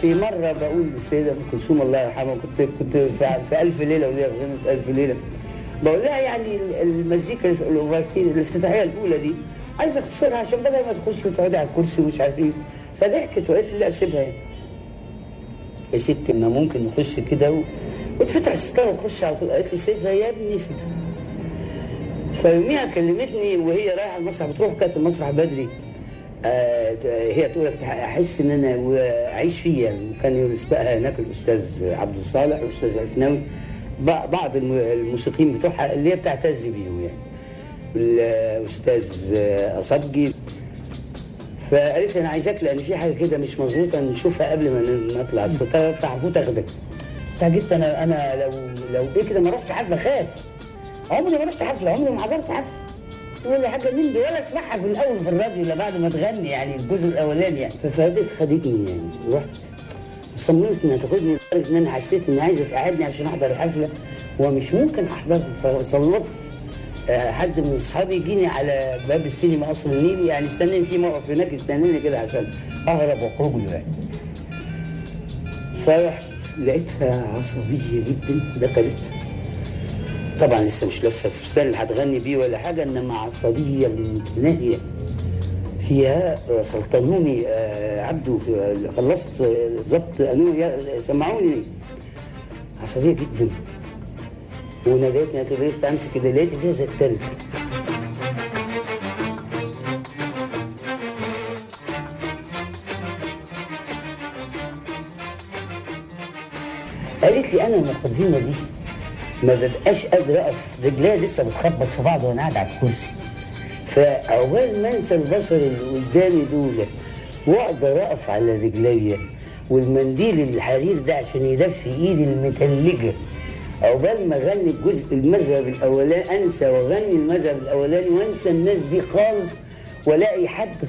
في مره بقول للسيده ام كلثوم الله يرحمها كنت كنت في, في الف ليله وليله في غنوه الف ليله بقول لها يعني المزيكا الاوفرتين الافتتاحيه الاولى دي عايز اختصرها عشان بدل ما تخش وتقعدي على الكرسي ومش عارف ايه فضحكت وقالت لي لا سيبها يعني يا ستي ما ممكن نخش كده و... وتفتح الستاره تخش على طول قالت لي سيبها يا ابني سيبها فيوميها كلمتني وهي رايحه المسرح بتروح كانت المسرح بدري آه هي تقول لك احس ان انا اعيش فيه يعني وكان يسبقها هناك الاستاذ عبد الصالح والاستاذ عفناوي بعض الموسيقيين بتوعها اللي هي بتعتز بيهم يعني الاستاذ اصبجي فقالت لي انا عايزاك لان في حاجه كده مش مظبوطه نشوفها قبل ما نطلع الستاره فهفوت اخدك استعجلت انا انا لو لو ايه كده ما رحتش حفله خاف عمري ما رحت حفله عمري ما حضرت حفله تقول لي حاجه من دي ولا اسمعها في الاول في الراديو الا بعد ما تغني يعني الجزء الاولاني يعني ففادت خدتني يعني رحت صممت انها تاخدني لدرجه ان انا حسيت اني عايزه تقعدني عشان احضر الحفله ومش ممكن احضرها فصممت حد من اصحابي يجيني على باب السينما قصر النيل يعني استناني في موقف هناك يستناني كده عشان اهرب واخرج له يعني فرحت لقيتها عصبيه جدا دخلت طبعا لسه مش لابسه الفستان اللي هتغني بيه ولا حاجه انما عصبيه متناهيه فيها سلطنوني عبده خلصت ظبط قالوا سمعوني عصبيه جدا وناديتني قالت لي امسك كده لقيت ايديها زي التلج قالت لي انا المقدمه دي ما ببقاش قادر اقف رجليا لسه بتخبط في بعض وانا قاعد على الكرسي فعقبال ما انسى البشر اللي قدامي دول واقدر اقف على رجليا والمنديل الحرير ده عشان يدفي ايدي المتلجه عقبال ما اغني الجزء المذهب الاولاني انسى واغني المذهب الاولاني وانسى الناس دي خالص والاقي حد